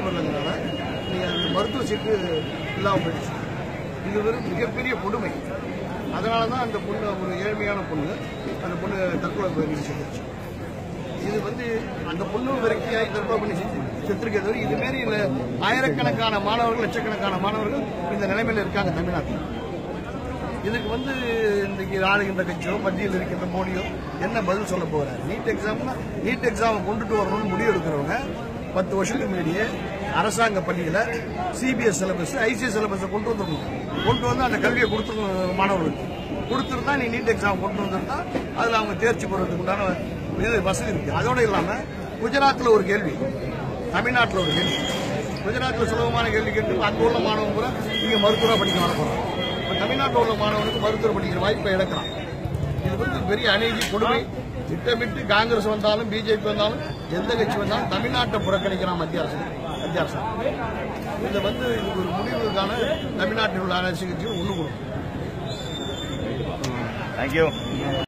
பெறலங்கிறனால நீங்க அந்த மருத்துவ சீட்டு இல்லாமல் போயிடுச்சு இது ஒரு மிகப்பெரிய கொடுமை அதனால தான் அந்த பொண்ணு ஒரு ஏழ்மையான பொண்ணு அந்த பொண்ணு தற்கொலை பண்ணி செத்துருச்சு இது வந்து அந்த பொண்ணு விரக்தியாகி தற்கொலை பண்ணி செத்து- செத்துருக்கிறது வரை இது மாரி இல்ல ஆயிரக்கணக்கான மாணவர்கள் லட்சக்கணக்கான மாணவர்கள் இந்த நிலைமையில இருக்காங்க தமிழ்நாட்டில் இதுக்கு வந்து இன்றைக்கு ஆளுகின்ற கட்சியோ மத்தியில் இருக்கின்ற மோடியோ என்ன பதில் சொல்ல போகிறார் நீட் எக்ஸாம்னா நீட் எக்ஸாமை கொண்டுட்டு வரணும்னு முடிவு எடுக்கிறவங்க பத்து வருஷத்துக்கு முன்னாடியே அரசாங்க பள்ளியில சிபிஎஸ் சிலபஸ் ஐசிஎஸ் சிலபஸை கொண்டு வந்துருக்கணும் கொண்டு வந்து அந்த கல்வியை கொடுத்துருக்கணும் மாணவர்களுக்கு கொடுத்துருந்தா நீ நீட் எக்ஸாம் கொண்டு வந்திருந்தா அதில் அவங்க தேர்ச்சி பெறதுக்கு உண்டான இது வசதி இருக்கு அதோட இல்லாம குஜராத்தில் ஒரு கேள்வி தமிழ்நாட்டில் ஒரு கேள்வி குஜராத்தில் சுலபமான கேள்வி கேட்டு அங்கே உள்ள மாணவன் கூட இங்கே மருத்துவராக படிக்க வர போகிறான் இப்போ தமிழ்நாட்டில் உள்ள மாணவனுக்கு மருத்துவர் படிக்கிற வாய்ப்பை இழக்கிறான் இது வந்து பெரிய அநீதி கொடுமை திட்டமிட்டு காங்கிரஸ் வந்தாலும் பிஜேபி வந்தாலும் எந்த கட்சி வந்தாலும் தமிழ்நாட்டை புறக்கணிக்கிறான் மத்திய அரசு மத்திய அரசு இதை வந்து இதுக்கு ஒரு முடிவுக்கான தமிழ்நாட்டில் உள்ள அரசு கட்சிகள் ஒன்று கொடுக்கும் தேங்க்யூ